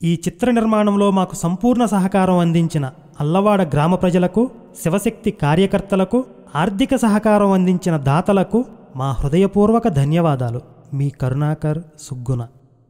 ఈ చిత్ర నిర్మాణంలో మాకు సంపూర్ణ సహకారం అందించిన అల్లవాడ గ్రామ ప్రజలకు శివశక్తి కార్యకర్తలకు ఆర్థిక సహకారం అందించిన దాతలకు మా హృదయపూర్వక ధన్యవాదాలు మీ కరుణాకర్ సుగ్గున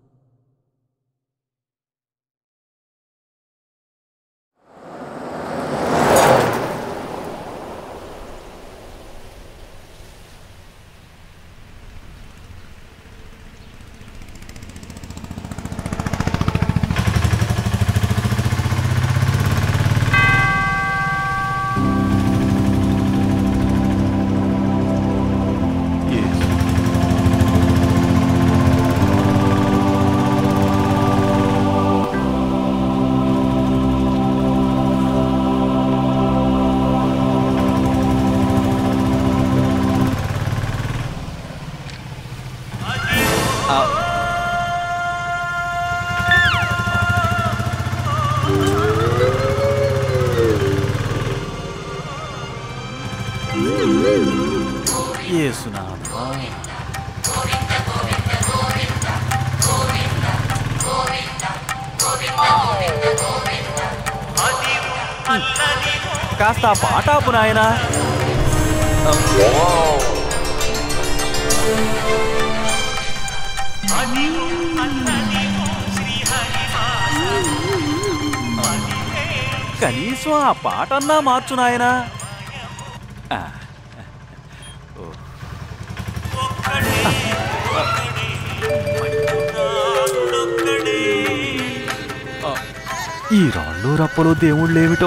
యేసునాథా కాస్త ఆ పాట ఆపు నాయనా కనీసం ఆ పాట అన్నా మార్చు నాయనా ఆ. ఓ. ఆ. ఈ రాళ్ళు రప్పలు దేవుళ్ళేమిటో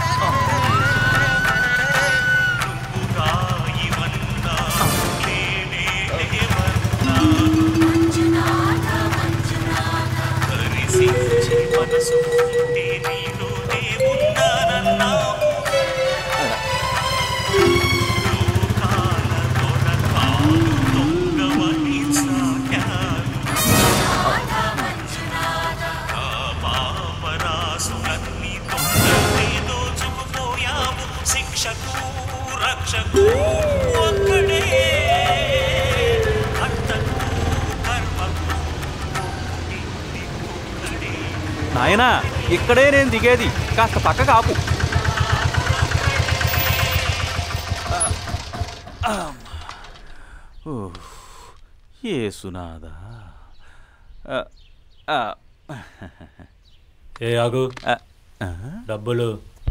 శిక్షకు రక్షకు ఒక్కడే భక్తకు కర్మకు ఒక్కడే నాయనా ఇక్కడే నేను దిగేది కాస్త పక్కకు ఆపు ఓ, యేసునాథా ఆ, ఆ, ఏ ఆగు ఆ, ఆ, డబ్బులు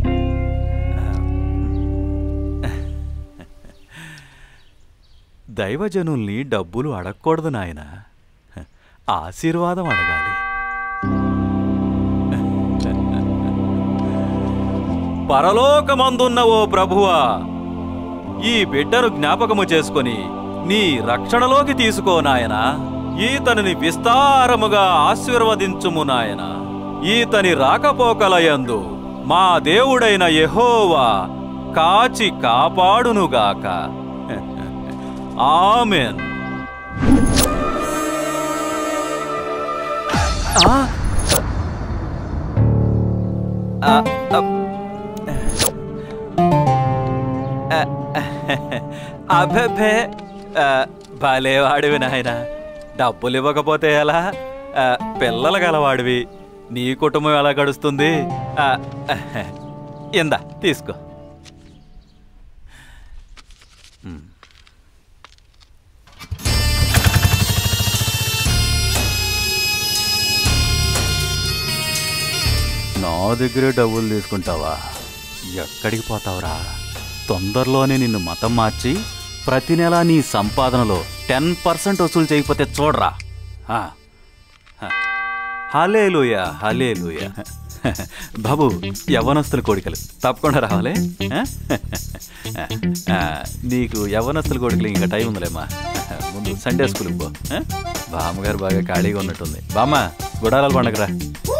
దైవజనుల్ని డబ్బులు అడగకూడదు నాయన ఆశీర్వాదం అడగాలి పరలోకమందున్న ఓ ప్రభువా ఈ బిడ్డను జ్ఞాపకము చేసుకొని నీ రక్షణలోకి తీసుకో నాయన ఈతనిని విస్తారముగా ఆశీర్వదించుము నాయన ఈతని రాకపోకలయందు మా దేవుడైన యెహోవా కాచి కాపాడునుగాక ఆమెన్ ఆ? ఆ, అప్. ఆ, అబ్బబ్బే ఆ, భలేవాడివి నాయన డబ్బులు ఇవ్వకపోతే ఎలా ఆ, పిల్లలు గలవాడివి నీ కుటుంబం ఎలా గడుస్తుంది ఆ, ఇందా తీసుకో ఉమ్. నా దగ్గరే డబ్బులు తీసుకుంటావా ఎక్కడికి పోతావురా తొందరలోనే నిన్ను మతం మార్చి ప్రతి నెల నీ సంపాదనలో టెన్ పర్సెంట్ వసూలు చేయకపోతే చూడరా ఆ. హ. హలేలుయా హలేలుయా బాబు యవనస్తుల కోడికలు తప్పకుండా రావాలి ఆ? ఆ, నీకు యవనస్తుల కోడికలు ఇంకా టైం ఉందిలేమ్మా ముందు సండే స్కూల్కి పో ఆ? బామ్మగారు బాగా ఖాళీగా ఉన్నట్టుంది బామ్మ గుడారాల పండగరా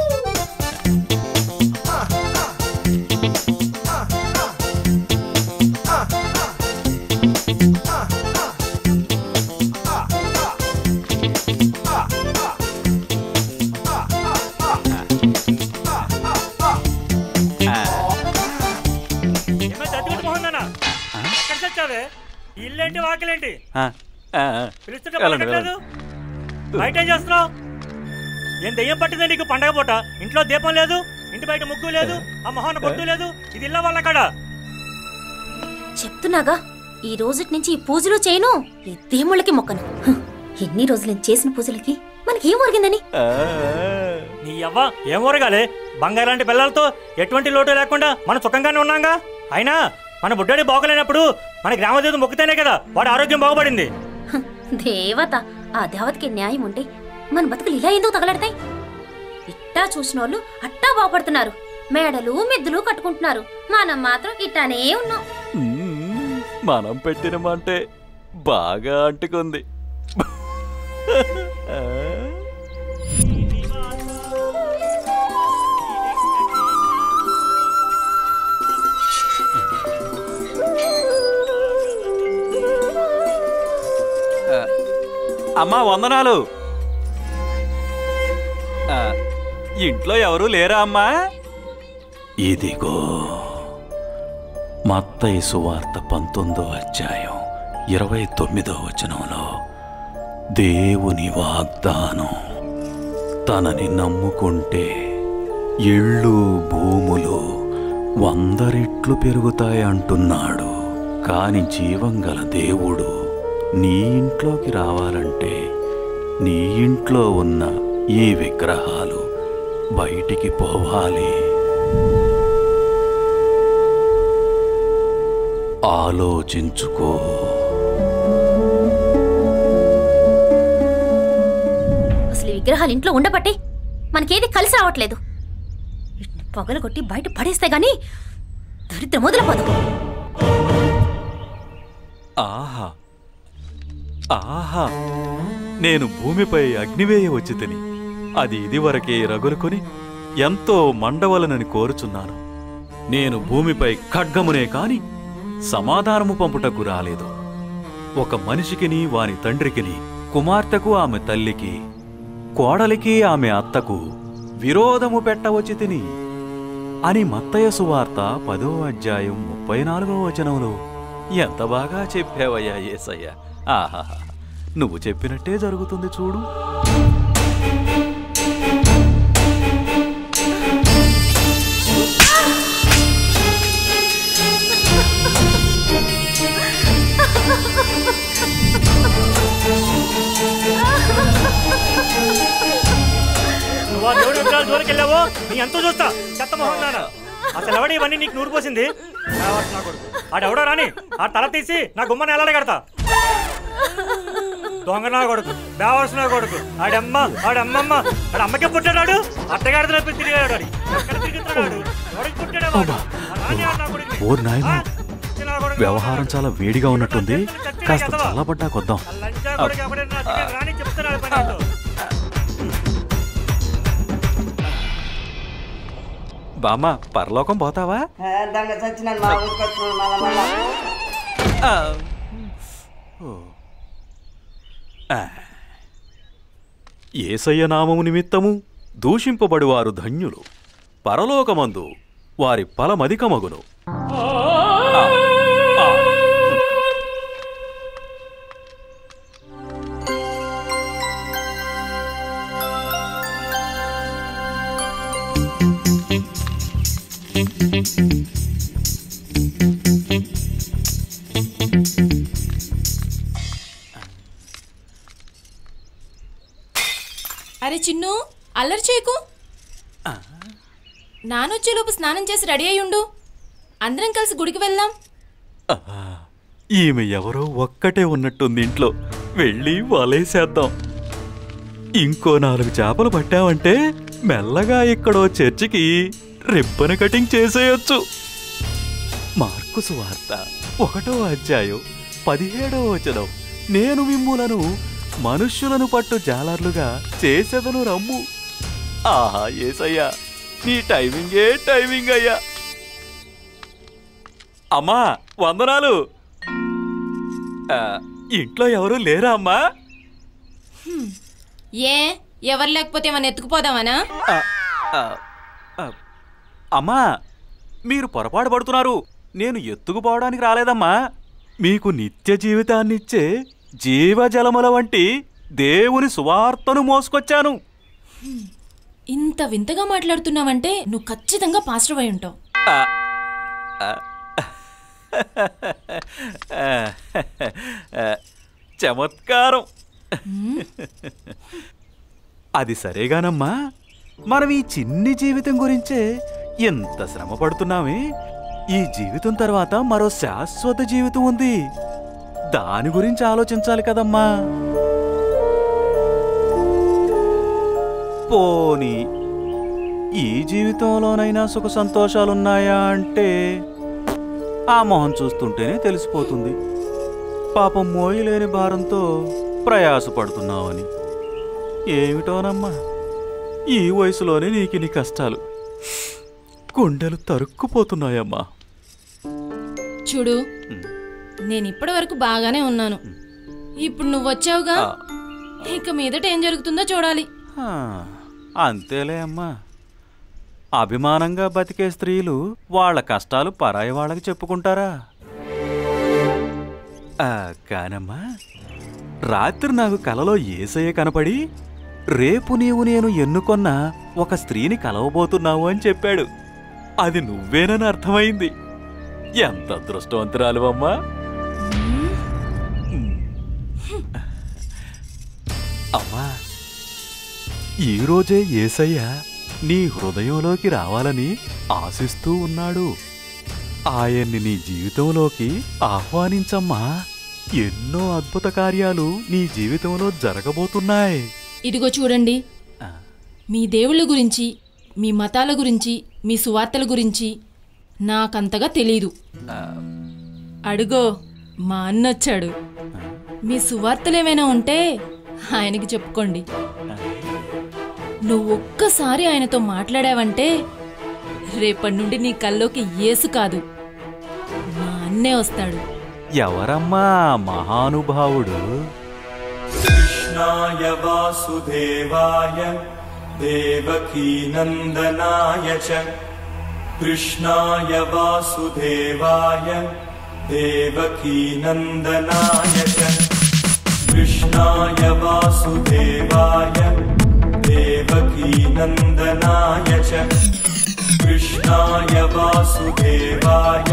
ఏమో దత్తుకుంటూ పోతున్నానా ఎక్కడ చచ్చావే ఇల్లేంటి వాకిలేంటి ఆ, ఆ, ఆ. పిలుస్తుంటే వెళ్ళండి, పలకట్లేదు బయట ఏం చేస్తున్నావు ఏం దెయ్యం పట్టిందా నీకు పండగ పూట ఇంట్లో దీపం లేదు ఇంటి బయట ముగ్గు లేదు ఆ మొహాన బొట్టు లేదు ఇది ఇళ్ళ వాళ్ళ కాడ చెప్తున్నాగా ఈ రోజుటి నుంచి ఈ పూజలు చేయను ఈ దేవుళ్ళకి మొక్కను హ్, ఎన్ని రోజులు నేను చేసిన పూజలకి మనకేం ఒరిగిందని నీ అవ్వ ఏం ఊరగాలే బంగారాంటి పిల్లలతో ఎటువంటి లోటు లేకుండా మనం సుఖంగానే ఉన్నాంగా అయినా మన బుడ్డడి బాగోలేనప్పుడు మన గ్రామదేవత మొక్కుతేనే కదా వాడి ఆరోగ్యం బాగుపడింది హ్, దేవత ఆ దేవతకి న్యాయం ఉంటే మన బతుకులు ఇలా ఎందుకు తగలడతాయి ఇట్టా చూసిన వాళ్ళు అట్టా బాగుపడుతున్నారు మేడలు మిద్దులు కట్టుకుంటున్నారు మనం మాత్రం ఇట్టానే ఉన్నాం మ్మ్, మనం పెట్టిన మంటే బాగా అంటుకుంది అమ్మా వందనాలు ఆ, ఇంట్లో ఎవరు లేరా అమ్మా ఇదిగో మత్తయి సువార్త పంతొమ్మిదో అధ్యాయం ఇరవై తొమ్మిదో వచనంలో దేవుని వాగ్దానం తనని నమ్ముకుంటే ఇళ్ళు భూములు వంద రెట్లు పెరుగుతాయి అంటున్నాడు కాని జీవం గల దేవుడు నీ ఇంట్లోకి రావాలంటే నీ ఇంట్లో ఉన్న ఈ విగ్రహాలు బయటికి పోవాలి ఆలోచించుకో అసలు ఈ విగ్రహాలు ఇంట్లో ఉండబట్టే మనకేది కలిసి రావట్లేదు వీటిని పగలగొట్టి బయట పడేస్తే గాని దరిద్రం మొదలపోదు ఆహా ఆహా నేను భూమిపై అగ్నివేయ వచ్చి తిని అది ఇదివరకే రగులుకొని ఎంతో మండవలనని కోరుచున్నాను నేను భూమిపై ఖడ్గమునే కాని సమాధానము పంపుటకు రాలేదు ఒక మనిషికిని వాని తండ్రికిని కుమార్తెకు ఆమె తల్లికి కోడలికి ఆమె అత్తకు విరోధము పెట్టవచ్చి తిని అని మత్తయ సువార్త పదో అధ్యాయం ముప్పై నాలుగో వచనంలో ఎంత బాగా చెప్పావయ్యా ఏసయ్య ఆహా నువ్వు చెప్పినట్టే జరుగుతుంది చూడు నువ్వు ఆ దేవుడి విగ్రహాల జోలికి వెళ్ళావో నీ ఎంతో చూస్తా చెత్త మొహం నాన్న అసలు ఎవడి ఇవన్నీ నీకు నూరు పోసింది రావచ్చు నా కొడుకు ఆడెవడో రాని ఆ తల తీసి నా గుమ్మని ఎలాడ కడతా దొంగ నా కొడుకు బేవర్స్ నా కొడుకు ఆడమ్మ ఆడమ్మమ్మ ఆడ అమ్మకే పుట్టాడు అత్తగారి తరపు తిరిగాడు ఆడు. ఎక్కడ తిరుగుతున్నాడు ఎవడికి పుట్టాడు వాడు? ఆ రాని ఆడు నా కొడుకుని. ఓ నాయనా, ఆ? చిన్న నా కొడుకు. వ్యవహారం చాలా వేడిగా ఉన్నట్టుంది కాస్త చల్లబడ్డా కొద్దాం ఆ లంచా కొడుకు ఎవడైనా నా దగ్గర రాని చెప్తున్నాడు పని ఏంటో. బామ్మ పరలోకం పోతావా దొంగ చచ్చినాను మా ఊరికి వచ్చినాను మళ్ళా మళ్ళా ఆ. ఓ. ఆ. ఏసయ్య నామము నిమిత్తము దూషింపబడువారు ధన్యులు పరలోకమందు వారి ఫలమధికమగును ఆ. ఆ. అరే చిన్ను అల్లరి చేయకు నానొచ్చేలోపు స్నానం చేసి రెడీ అయి ఉండు అందరం కలిసి గుడికి వెళ్దాం ఆ, ఈమె ఎవరో ఒక్కటే ఉన్నట్టుంది ఇంట్లో వెళ్ళి వలేసేద్దాం ఇంకో నాలుగు చేపలు పట్టామంటే మెల్లగా ఇక్కడో చర్చికి రిబ్బన్ కటింగ్ చేసేయొచ్చు మార్కు సువార్త ఒకటో అధ్యాయం పదిహేడో వచనం నేను మిమ్ములను మనుష్యులను పట్టు జాలర్లుగా చేసేదను రమ్ము ఆహా ఏసయ్యా నీ టైమింగే టైమింగ్ అయ్యా అమ్మా వందనాలు ఆ, ఇంట్లో ఎవరు లేరా అమ్మా ఏ ఎవరు లేకపోతే ఏమన్నా ఎత్తుకుపోదామనా ఆ, ఆ, ఆ, అమ్మా మీరు పొరపాటు పడుతున్నారు నేను ఎత్తుకుపోవడానికి రాలేదమ్మా మీకు నిత్య జీవితాన్నిచ్చే జీవజలముల వంటి దేవుని సువార్తను మోసుకొచ్చాను ఇంత వింతగా మాట్లాడుతున్నావంటే నువ్వు ఖచ్చితంగా పాస్టర్ అయి ఉంటావు చమత్కారం అది సరేగానమ్మా మనం ఈ చిన్ని జీవితం గురించే ఎంత శ్రమ పడుతున్నామే ఈ జీవితం తర్వాత మరో శాశ్వత జీవితం ఉంది దాని గురించి ఆలోచించాలి కదమ్మా పోనీ ఈ జీవితంలోనైనా సుఖ సంతోషాలున్నాయా అంటే ఆ మొహం చూస్తుంటేనే తెలిసిపోతుంది పాపం మోయలేని భారంతో ప్రయాసపడుతున్నావని ఏమిటోనమ్మా ఈ వయసులోనే నీకు నీ కష్టాలు గుండెలు తరుక్కుపోతున్నాయమ్మా చూడు నేను ఇప్పటి వరకు బాగానే ఉన్నాను ఇప్పుడు నువ్వు వచ్చావుగా ఇక మీదట ఏం జరుగుతుందో చూడాలి హా, అంతేలే అమ్మా అభిమానంగా బతికే స్త్రీలు వాళ్ళ కష్టాలు పరాయి వాళ్ళకి చెప్పుకుంటారా ఆ, కానమ్మా రాత్రి నాకు కలలో ఏసయ్య కనపడి రేపు నీవు నేను ఎన్నుకొన్న ఒక స్త్రీని కలవబోతున్నావు అని చెప్పాడు అది నువ్వేనని అర్థమైంది ఎంత అదృష్టవంతురాలు అమ్మా అమ్మా ఈరోజే ఏసయ్య నీ హృదయంలోకి రావాలని ఆశిస్తూ ఉన్నాడు ఆయన్ని నీ జీవితంలోకి ఆహ్వానించమ్మా ఎన్నో అద్భుత కార్యాలు నీ జీవితంలో జరగబోతున్నాయి ఇదిగో చూడండి ఆ. మీ దేవుళ్ళ గురించి మీ మతాల గురించి మీ సువార్తల గురించి నాకంతగా తెలీదు అడుగో మా అన్నొచ్చాడు మీ సువార్తలేమైనా ఉంటే ఆయనకి చెప్పుకోండి నువ్వు ఒక్కసారి ఆయనతో మాట్లాడావంటే రేపటి నుండి నీ కల్లోకి ఏసు కాదు మా అన్నే వస్తాడు ఎవరమ్మా ఆ మహానుభావుడు कृष्णाय वासुदेवाय देवकीनन्दनाय च कृष्णाय वासुदेवाय देवकीनन्दनाय च कृष्णाय वासुदेवाय देवकीनन्दनाय च कृष्णाय वासुदेवाय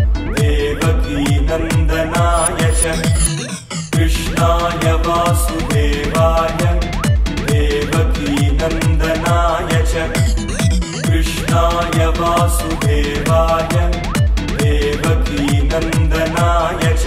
देवकीनन्दनाय च कृष्णाय वासुदेवाय देवकीनन्दनाय च कृष्णाय वासुदेवाय देवकीनन्दनाय च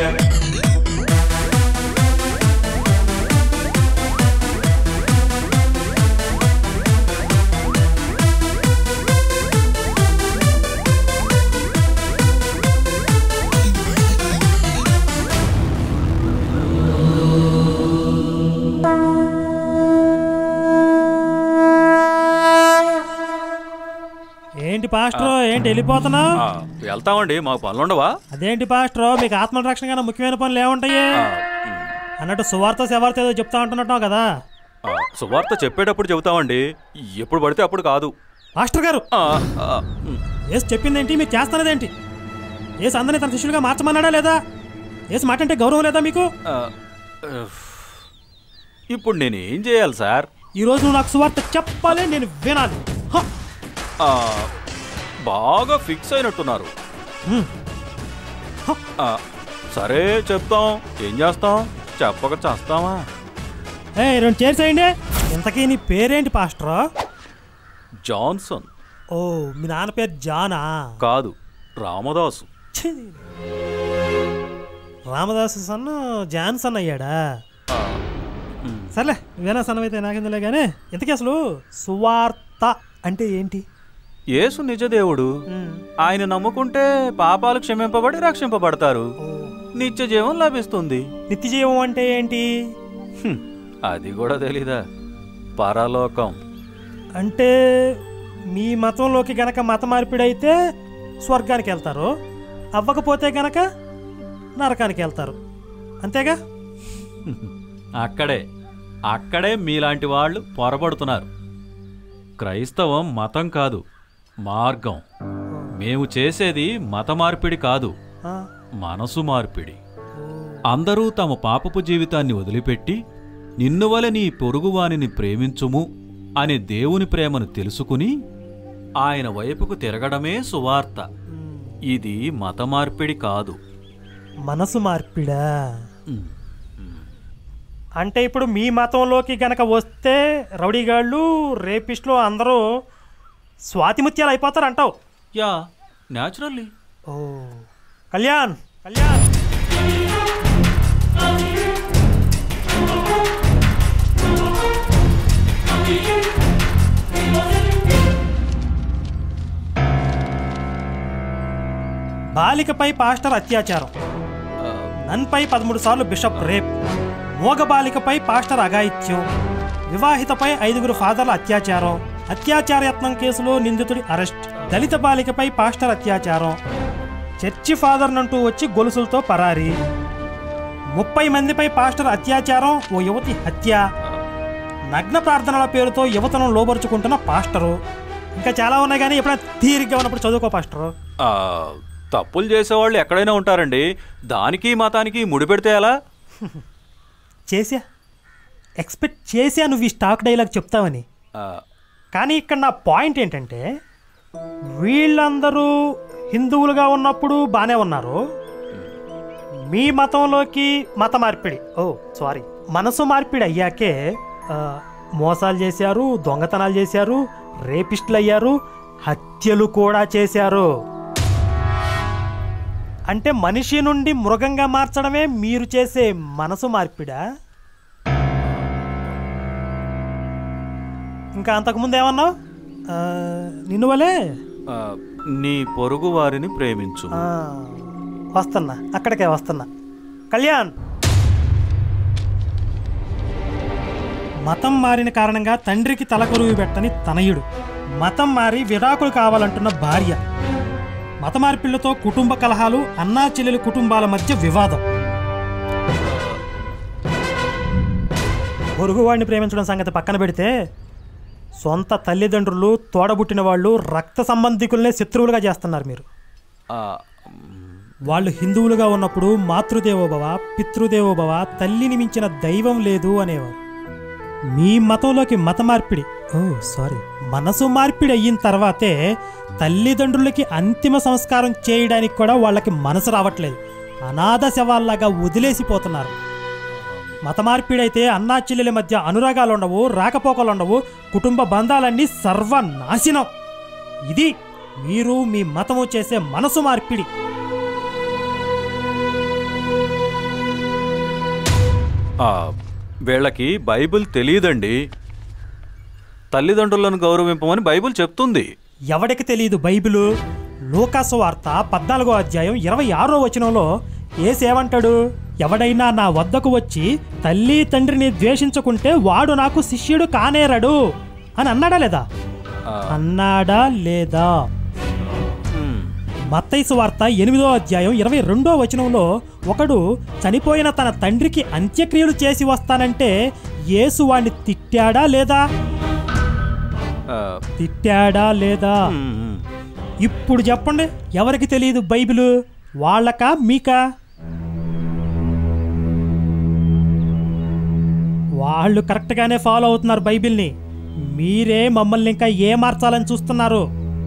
ఏంటి పాస్టర్ ఏంటి వెళ్ళిపోతున్నావు ఆ, వెళ్తామండి మాకు పనులుండవా అదేంటి పాస్టర్ మీకు ఆత్మరక్షణ కన్నా ముఖ్యమైన పనులు ఏముంటాయి ఆ, ఉమ్. అన్నట్టు సువార్త శవార్త ఏదో చెప్తా ఉంటున్నట్టు కదా ఆ, సువార్త చెప్పేటప్పుడు చెబుతామండి ఎప్పుడు పడితే అప్పుడు కాదు మాస్టర్ గారు ఆ, ఆ, ఉమ్. ఏసు చెప్పిందేంటి మీరు చేస్తున్నదేంటి ఏసు అందరినీ తన శిష్యులుగా మార్చమన్నాడా లేదా ఏసు మాట అంటే గౌరవం లేదా మీకు ఆ, ఉఫ్. ఇప్పుడు నేను ఏం చేయాలి సార్ ఈ రోజు నువ్వు నాకు సువార్త చెప్పాలి నేను వినాలి హ! ఆ, బాగా ఫిక్స్ అయినట్టున్నారు హ్మ్. ఆ, సరే చెప్తాం ఏం చేస్తాం చెప్పక చేస్తామా ఏ రెండు చేసేయండి ఇంతకీ నీ పేరేంటి పాస్టర్ జాన్సన్ ఓ మీ నాన్న పేరు జానా కాదు రామదాసు ఛీ! రామదాసు సన్ను జాన్సన్ అయ్యాడా ఆ, ఉమ్. సర్లే నువ్వేనా సన్నమైతే నాకెందులే కానీ ఇంతకీ అసలు సువార్త అంటే ఏంటి యేసు నిజదేవుడు ఆయన నమ్ముకుంటే పాపాలు క్షమింపబడి రక్షింపబడతారు ఓ, నిత్య జీవం లభిస్తుంది నిత్య జీవం అంటే ఏంటి హ్మ్, అది కూడా తెలీదా పరలోకం అంటే మీ మతంలోకి గనక మత మార్పిడైతే స్వర్గానికి వెళ్తారు అవ్వకపోతే గనక నరకానికి వెళ్తారు అంతేగా అక్కడే అక్కడే మీలాంటి వాళ్ళు పొరబడుతున్నారు క్రైస్తవం మతం కాదు మార్గం మేము చేసేది మత మార్పిడి కాదు ఆ, మనసు మార్పిడి అందరూ తమ పాపపు జీవితాన్ని వదిలిపెట్టి నిన్నువల నీ పొరుగువానిని ప్రేమించుము అని దేవుని ప్రేమను తెలుసుకుని ఆయన వైపుకు తిరగడమే సువార్త ఇది మత మార్పిడి కాదు మనసు మార్పిడా ఉమ్. అంటే ఇప్పుడు మీ మతంలోకి గనక వస్తే రౌడీగాళ్ళు రేపిస్టులు అందరూ స్వాతిముత్యాలు అయిపోతారు అంటావు యా న్యాచురల్లీ ఓ కళ్యాణ్ కళ్యాణ్ బాలికపై పాస్టర్ అత్యాచారం నన్పై పదమూడు సార్లు బిషప్ రేప్ మోగ బాలికపై పాస్టర్ అఘాయిత్యం వివాహితపై ఐదుగురు ఫాదర్ల అత్యాచారం అత్యాచార యత్నం కేసులో నిందితుడి అరెస్ట్ దళిత బాలికపై పాస్టర్ అత్యాచారం చర్చి ఫాదర్ నంటూ వచ్చి గొలుసులతో పరారి ముప్పై మందిపై పాస్టర్ అత్యాచారం ఓ యువతి హత్య నగ్న ప్రార్థనల పేరుతో యువతను లోబరుచుకుంటున్న పాస్టరు ఇంకా చాలా ఉన్నాయి కానీ ఎప్పుడైనా తీరిగ్గా ఉన్నప్పుడు చదువుకో పాస్టరు ఆ, తప్పులు చేసేవాళ్ళు ఎక్కడైనా ఉంటారండి దానికి మతానికి ముడిపెడితే ఎలా చేసా ఎక్స్పెక్ట్ చేసా నువ్వు ఈ స్టాక్ డైలాగ్ చెప్తావని ఆ, కానీ ఇక్కడ నా పాయింట్ ఏంటంటే వీళ్ళందరూ హిందువులుగా ఉన్నప్పుడు బాగానే ఉన్నారు మీ మతంలోకి మత మార్పిడి ఓ సారీ మనసు మార్పిడి అయ్యాకే ఆ, మోసాలు చేశారు దొంగతనాలు చేశారు రేపిస్టులు అయ్యారు హత్యలు కూడా చేశారు అంటే మనిషి నుండి మృగంగా మార్చడమే మీరు చేసే మనసు మార్పిడా ఇంకా అంతకుముందు ఏమన్నావు ఆ, నిన్ను వలే ఆ, నీ పొరుగు వారిని ప్రేమించు ఆ, వస్తున్నా అక్కడికే వస్తున్నా కళ్యాణ్ మతం మారిన కారణంగా తండ్రికి తలకొరువు పెట్టని తనయుడు మతం మారి విడాకులు కావాలంటున్న భార్య మత మార్పిళ్లతో కుటుంబ కలహాలు అన్నా చెల్లెలు కుటుంబాల మధ్య వివాదం పొరుగువాడిని ప్రేమించడం సంగతి పక్కన పెడితే సొంత తల్లిదండ్రులు తోడబుట్టిన వాళ్ళు రక్త సంబంధికులనే శత్రువులుగా చేస్తున్నారు మీరు ఆ, వాళ్ళు హిందువులుగా ఉన్నప్పుడు మాతృదేవోభవ పితృదేవోభవ తల్లిని మించిన దైవం లేదు అనేవారు మీ మతంలోకి మత మార్పిడి ఓ సారీ మనసు మార్పిడి అయిన తర్వాతే తల్లిదండ్రులకి అంతిమ సంస్కారం చేయడానికి కూడా వాళ్ళకి మనసు రావట్లేదు అనాథ శవాల్లాగా వదిలేసిపోతున్నారు మత మార్పిడైతే అన్నా చెల్లెల మధ్య అనురాగాలు ఉండవు రాకపోకలు ఉండవు కుటుంబ బంధాలన్నీ సర్వనాశనం ఇది మీరు మీ మతము చేసే మనసు మార్పిడి ఆ, వీళ్ళకి బైబిల్ తెలియదండి తల్లిదండ్రులను గౌరవింపమని బైబిల్ చెప్తుంది ఎవడికి తెలియదు బైబిలు లూకాసు వార్త పద్నాలుగో అధ్యాయం ఇరవై ఆరో వచనంలో ఏసేమంటాడు ఎవడైనా నా వద్దకు వచ్చి తల్లి తండ్రిని ద్వేషించుకుంటే వాడు నాకు శిష్యుడు కానేరడు అని అన్నాడా లేదా ఆ, అన్నాడా లేదా మ్, మత్తైసు వార్త ఎనిమిదో అధ్యాయం ఇరవై రెండో వచనంలో ఒకడు చనిపోయిన తన తండ్రికి అంత్యక్రియలు చేసి వస్తానంటే యేసు వాణ్ణి తిట్టాడా లేదా ఆ, తిట్టాడా లేదా మ్, మ్. ఇప్పుడు చెప్పండి ఎవరికి తెలియదు బైబిల్ వాళ్ళకా మీకా వాళ్ళు కరెక్ట్గానే ఫాలో అవుతున్నారు బైబిల్ని మీరే మమ్మల్ని ఇంకా ఏ మార్చాలని చూస్తున్నారు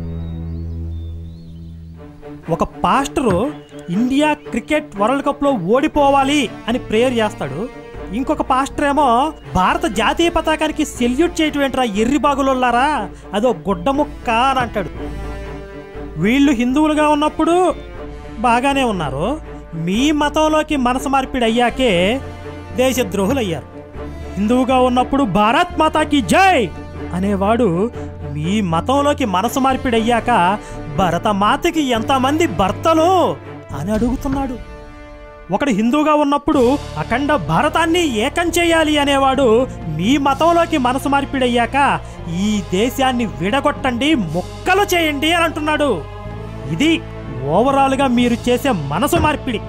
ఒక పాస్టరు ఇండియా క్రికెట్ వరల్డ్ కప్లో ఓడిపోవాలి అని ప్రేయర్ చేస్తాడు ఇంకొక పాస్టర్ ఏమో భారత జాతీయ పతాకానికి సెల్యూట్ చేయటం ఏంట్రా ఎర్రి బాగులోళ్ళారా అదో గుడ్డ ముక్క అని అంటాడు వీళ్ళు హిందువులుగా ఉన్నప్పుడు బాగానే ఉన్నారు మీ మతంలోకి మనసు మార్పిడి అయ్యాకే దేశద్రోహులు అయ్యారు హిందువుగా ఉన్నప్పుడు భారత్ మాతాకి జై అనేవాడు మీ మతంలోకి మనసు మార్పిడి అయ్యాక భరత మాతకి ఎంతమంది భర్తలు అని అడుగుతున్నాడు ఒకడు హిందూగా ఉన్నప్పుడు అఖండ భారతాన్ని ఏకం చేయాలి అనేవాడు మీ మతంలోకి మనసు మార్పిడయ్యాక ఈ దేశాన్ని విడగొట్టండి ముక్కలు చేయండి అని అంటున్నాడు ఇది ఓవరాల్గా మీరు చేసే మనసు మార్పిడి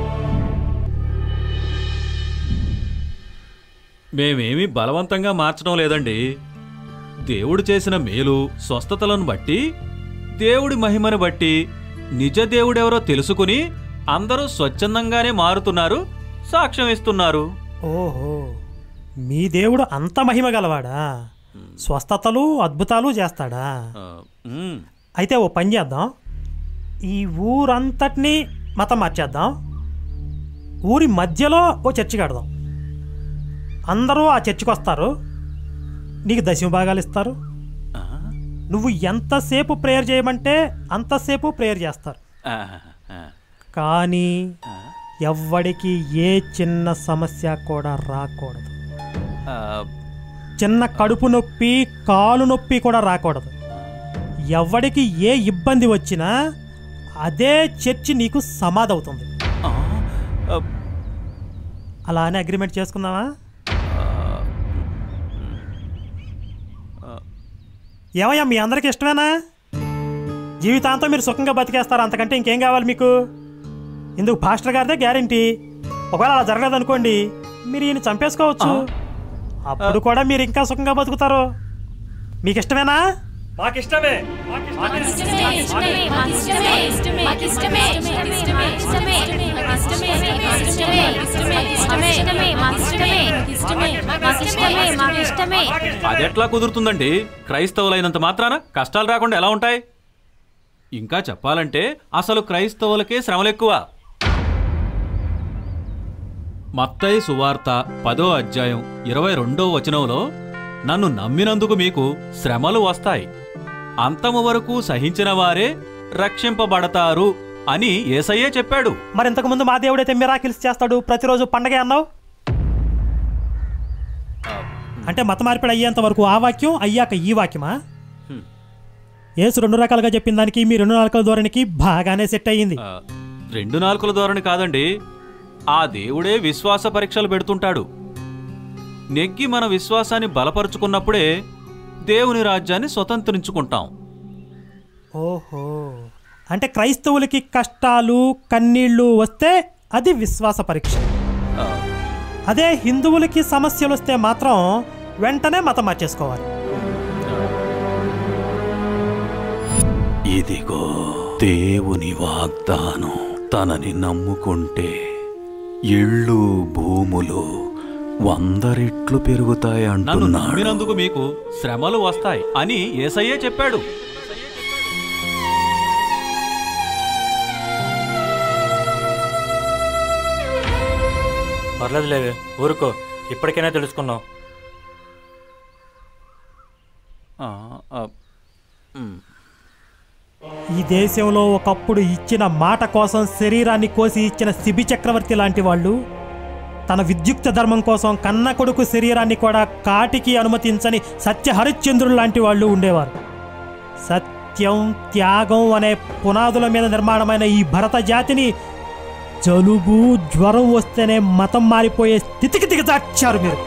మేమేమీ బలవంతంగా మార్చడం లేదండి దేవుడు చేసిన మేలు స్వస్థతలను బట్టి దేవుడి మహిమను బట్టి నిజ దేవుడెవరో తెలుసుకుని అందరూ స్వచ్ఛందంగానే మారుతున్నారు సాక్ష్యం ఇస్తున్నారు ఓహో మీ దేవుడు అంత మహిమ గలవాడా స్వస్థతలు అద్భుతాలు చేస్తాడా ఆ, మ్, అయితే ఓ పని చేద్దాం ఈ ఊరంతటినీ మతం మార్చేద్దాం ఊరి మధ్యలో ఓ చర్చి కడదాం అందరూ ఆ చర్చికి వస్తారు నీకు దశమ భాగాలు ఇస్తారు ఆ, నువ్వు ఎంతసేపు ప్రేయర్ చేయమంటే అంతసేపు ప్రేయర్ చేస్తారు ఆ, ఆ, కానీ ఆ, ఎవ్వడికి ఏ చిన్న సమస్య కూడా రాకూడదు ఆ, చిన్న కడుపు నొప్పి కాలు నొప్పి కూడా రాకూడదు ఎవడికి ఏ ఇబ్బంది వచ్చినా అదే చర్చి నీకు సమాధి అవుతుంది ఆ, ఆ, అలా అని అగ్రిమెంట్ చేసుకుందామా ఏమయ్యా మీ అందరికి ఇష్టమేనా జీవితాంతం మీరు సుఖంగా బతికేస్తారు అంతకంటే ఇంకేం కావాలి మీకు ఇందుకు పాస్టర్ గారిదే గ్యారంటీ ఒకవేళ అలా జరగలేదనుకోండి మీరు ఈయన చంపేసుకోవచ్చు అప్పుడు కూడా మీరు ఇంకా సుఖంగా బతుకుతారు మీకు ఇష్టమేనా మాకు ఇష్టమే ఇష్టమే ఇష్టమే మాకు ఇష్టమే ఇష్టమే మాకు ఇష్టమే ఇష్టమే ఇష్టమే మాకు ఇష్టమే ఇష్టమే ఇష్టమే ఇష్టమే మాకు ఇష్టమే ఇష్టమే మాకు ఇష్టమే మాకు ఇష్టమే అది ఎట్లా కుదురుతుందండి క్రైస్తవులైనంత మాత్రాన కష్టాలు రాకుండా ఎలా ఉంటాయి ఇంకా చెప్పాలంటే అసలు క్రైస్తవులకే శ్రమలు ఎక్కువ మత్తయి సువార్త పదో అధ్యాయం ఇరవై రెండో వచనంలో నన్ను నమ్మినందుకు మీకు శ్రమలు వస్తాయి అంతము వరకు సహించిన వారే రక్షింపబడతారు అని ఏసయ్యే చెప్పాడు మరి ఇంతకుముందు మా దేవుడైతే మిరాకిల్స్ చేస్తాడు ప్రతిరోజు పండగే అన్నావు అంటే మత మార్పిడి అయ్యేంత వరకు ఆ వాక్యం అయ్యాక ఈ వాక్యమా హ్మ్. ఏసు రెండు రకాలుగా చెప్పిన దానికి మీ రెండు రకాల ధోరణికి బాగానే సెట్ అయ్యింది ఆ, రెండు నాలుకల ధోరణి కాదండి ఆ దేవుడే విశ్వాస పరీక్షలు పెడుతుంటాడు నెగ్గి మన విశ్వాసాన్ని బలపరుచుకున్నప్పుడే దేవుని రాజ్యాన్ని స్వతంత్రించుకుంటాం ఓహో అంటే క్రైస్తవులకి కష్టాలు కన్నీళ్లు వస్తే అది విశ్వాస పరీక్ష ఆ, అదే హిందువులకి సమస్యలు వస్తే మాత్రం వెంటనే మతం మార్చేసుకోవాలి ఇదిగో దేవుని వాగ్దానం తనని నమ్ముకుంటే ఇళ్ళు భూములు వంద రెట్లు పెరుగుతాయి నమ్మినందుకు మీకు శ్రమలు వస్తాయి అని ఏసయ్యే చెప్పాడు పర్లేదు లేవే ఊరుకో ఇప్పటికైనా తెలుసుకున్నాం ఆ, ఆ, ఉమ్. ఈ దేశంలో ఒకప్పుడు ఇచ్చిన మాట కోసం శరీరాన్ని కోసి ఇచ్చిన శిబి చక్రవర్తి లాంటి వాళ్ళు తన విద్యుక్త ధర్మం కోసం కన్న కొడుకు శరీరాన్ని కూడా కాటికి అనుమతించని సత్య హరిశ్చంద్రులు లాంటి వాళ్ళు ఉండేవారు సత్యం త్యాగం అనే పునాదుల మీద నిర్మాణమైన ఈ భరత జాతిని జలుబు జ్వరం వస్తేనే మతం మారిపోయే స్థితికి దిగజార్చారు మీరు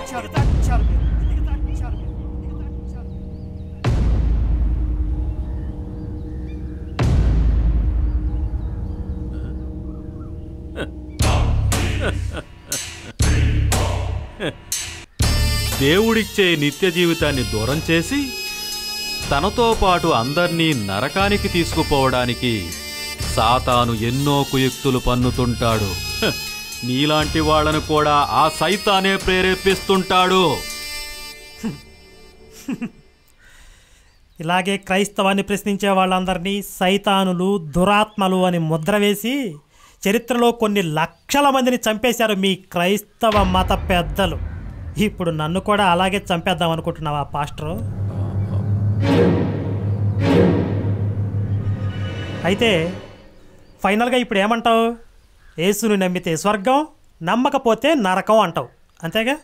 దేవుడిచ్చే నిత్య జీవితాన్ని దూరం చేసి తనతో పాటు అందర్నీ నరకానికి తీసుకుపోవడానికి సాతాను ఎన్నో కుయుక్తులు పన్నుతుంటాడు హ, నీలాంటి వాళ్ళను కూడా ఆ సైతానే ప్రేరేపిస్తుంటాడు ఇలాగే క్రైస్తవాన్ని ప్రశ్నించే వాళ్ళందరినీ సైతానులు దురాత్మలు అని ముద్ర వేసి చరిత్రలో కొన్ని లక్షల మందిని చంపేశారు మీ క్రైస్తవ మత పెద్దలు ఇప్పుడు నన్ను కూడా అలాగే చంపేద్దాం అనుకుంటున్నావా పాస్టరు అయితే ఫైనల్గా ఇప్పుడు ఏమంటావు యేసుని నమ్మితే స్వర్గం నమ్మకపోతే నరకం అంటావు అంతేగా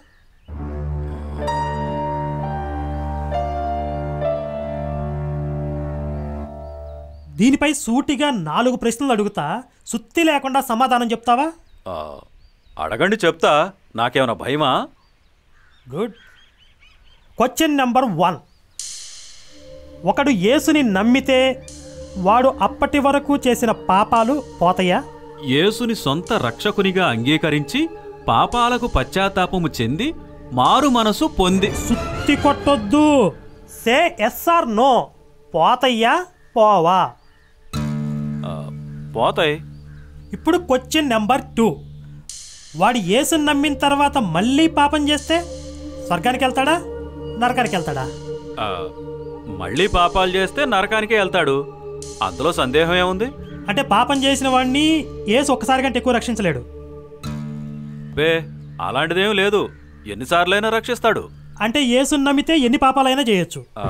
దీనిపై సూటిగా నాలుగు ప్రశ్నలు అడుగుతా సుత్తి లేకుండా సమాధానం చెప్తావా ఆ, అడగండి చెప్తా నాకేమైనా భయమా గుడ్ క్వశ్చన్ నెంబర్ వన్ ఒకడు యేసుని నమ్మితే వాడు అప్పటి వరకు చేసిన పాపాలు పోతాయా యేసుని సొంత రక్షకునిగా అంగీకరించి పాపాలకు పశ్చాత్తాపము చెంది మారు మనసు పొంది సుత్తి కొట్టొద్దు సే ఎస్ఆర్ నో పోతయ్యా పోవా ఆ, పోతాయి ఇప్పుడు క్వశ్చన్ నెంబర్ టూ వాడు యేసుని నమ్మిన తర్వాత మళ్ళీ పాపం చేస్తే స్వర్గానికి వెళ్తాడా నరకానికి వెళ్తాడా ఆ, మళ్ళీ పాపాలు చేస్తే నరకానికే వెళ్తాడు అందులో సందేహం ఏముంది అంటే పాపం చేసిన వాడిని ఏసు ఒక్కసారి కంటే ఎక్కువ రక్షించలేడు బే అలాంటిదేం లేదు ఎన్నిసార్లైనా రక్షిస్తాడు అంటే యేసుని నమ్మితే ఎన్ని పాపాలైనా చేయొచ్చు ఆ,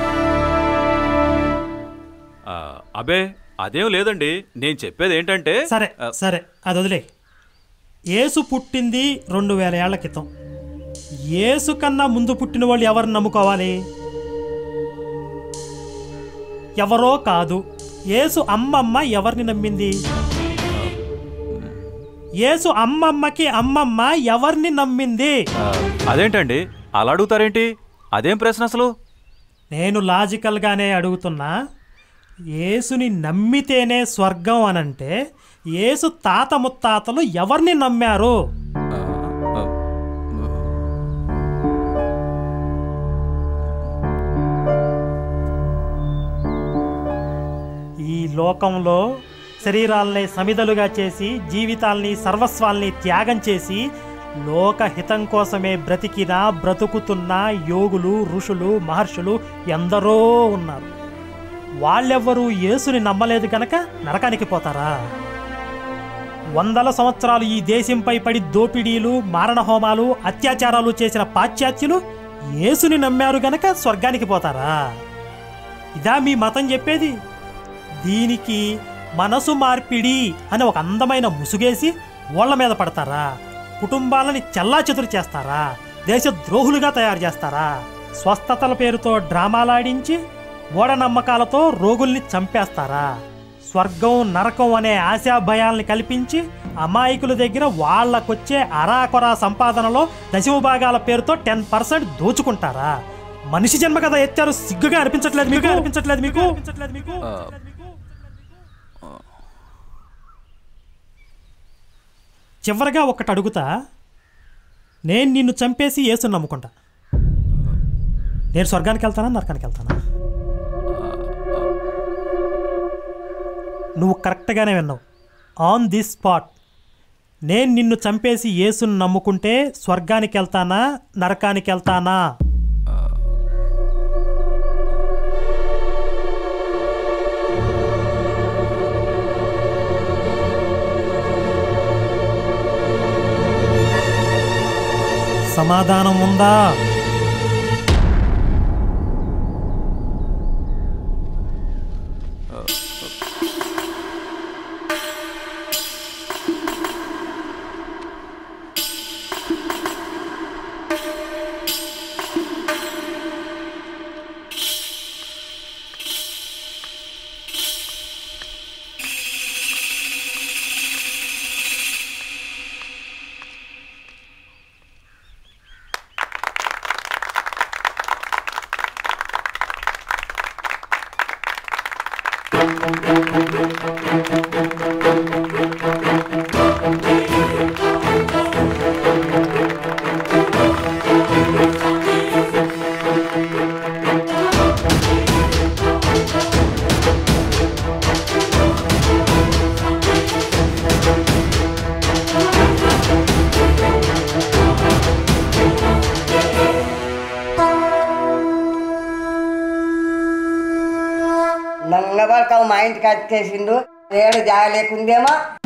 ఆ, అబే అదేం లేదండి నేను చెప్పేది ఏంటంటే సరే ఆ, సరే అది వదిలే యేసు పుట్టింది రెండు వేల ఏళ్ల క్రితం యేసు కన్నా ముందు పుట్టిన వాళ్ళు ఎవరిని నమ్ముకోవాలి ఎవరో కాదు యేసు అమ్మమ్మ ఎవరిని నమ్మింది యేసు అమ్మమ్మకి అమ్మమ్మ ఎవరిని నమ్మింది ఆ, అదేంటండి అలా అడుగుతారేంటి అదేం ప్రశ్న అసలు నేను లాజికల్గానే అడుగుతున్నా యేసుని నమ్మితేనే స్వర్గం అనంటే యేసు తాత ముత్తాతలు ఎవరిని నమ్మారు ఆ, ఆ, ఈ లోకంలో శరీరాల్ని సమిదలుగా చేసి జీవితాల్ని సర్వస్వాల్ని త్యాగం చేసి లోకహితం కోసమే బ్రతికిన బ్రతుకుతున్న యోగులు ఋషులు మహర్షులు ఎందరో ఉన్నారు వాళ్ళెవ్వరూ యేసుని నమ్మలేదు గనక నరకానికి పోతారా వందల సంవత్సరాలు ఈ దేశంపై పడి దోపిడీలు మారణహోమాలు అత్యాచారాలు చేసిన పాశ్చాత్యులు యేసుని నమ్మారు గనక స్వర్గానికి పోతారా ఇదా మీ మతం చెప్పేది దీనికి మనసు మార్పిడి అని ఒక అందమైన ముసుగేసి ఓళ్ల మీద పడతారా కుటుంబాలని చెల్లాచెదురు చేస్తారా దేశ ద్రోహులుగా తయారు చేస్తారా స్వస్థతల పేరుతో డ్రామాలాడించి మూఢనమ్మకాలతో రోగుల్ని చంపేస్తారా స్వర్గం నరకం అనే ఆశా భయాల్ని కల్పించి అమాయకుల దగ్గర వాళ్ళకొచ్చే అరాకొరా సంపాదనలో దశమ భాగాల పేరుతో టెన్ పర్సెంట్ దోచుకుంటారా మనిషి జన్మ కదా ఎత్తారు సిగ్గుగా అనిపించట్లేదు మీకు అనిపించట్లేదు మీకు అనిపించట్లేదు మీకు ఆ, చివరగా ఒక్కటి అడుగుతా నేను నిన్ను చంపేసి యేసుని నమ్ముకుంటా నేను స్వర్గానికి వెళ్తానా నరకానికి వెళ్తానా నువ్వు కరెక్ట్గానే విన్నావు ఆన్ దిస్ స్పాట్ నేను నిన్ను చంపేసి యేసుని నమ్ముకుంటే స్వర్గానికి వెళ్తానా నరకానికి వెళ్తానా సమాధానం ఉందా నంగబడకావు మా ఇంటికి వచ్చేసిండు ఏడు జాగ లేకుందేమో